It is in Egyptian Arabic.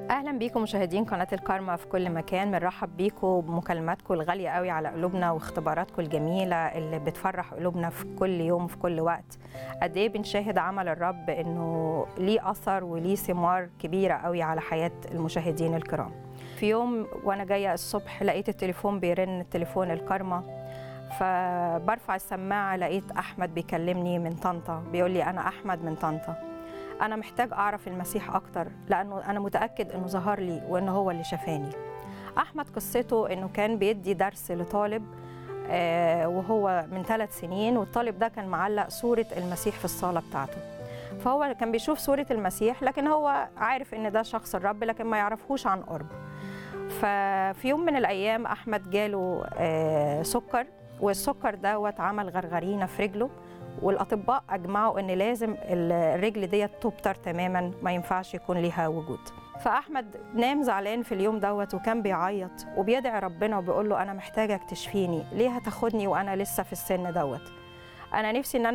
اهلا بيكم مشاهدين قناه الكارما في كل مكان بنرحب بيكم بمكالماتكم الغاليه قوي على قلوبنا واختباراتكم الجميله اللي بتفرح قلوبنا في كل يوم في كل وقت قد ايه بنشاهد عمل الرب انه ليه اثر وليه ثمار كبيره قوي على حياه المشاهدين الكرام في يوم وانا جايه الصبح لقيت التليفون بيرن التليفون الكارما فبرفع السماعه لقيت احمد بيكلمني من طنطا بيقول لي انا احمد من طنطا انا محتاج اعرف المسيح اكتر لانه انا متاكد انه ظهر لي وانه هو اللي شفاني احمد قصته انه كان بيدي درس لطالب آه وهو من ثلاث سنين والطالب ده كان معلق صوره المسيح في الصاله بتاعته فهو كان بيشوف صوره المسيح لكن هو عارف ان ده شخص الرب لكن ما يعرفهوش عن قرب ففي يوم من الايام احمد جاله آه سكر والسكر دوت عمل غرغرينه في رجله والاطباء اجمعوا ان لازم الرجل ديت تبتر تماما ما ينفعش يكون ليها وجود فاحمد نام زعلان في اليوم دوت وكان بيعيط وبيدعي ربنا وبيقول له انا محتاجك تشفيني ليه هتاخدني وانا لسه في السن دوت انا نفسي ان انا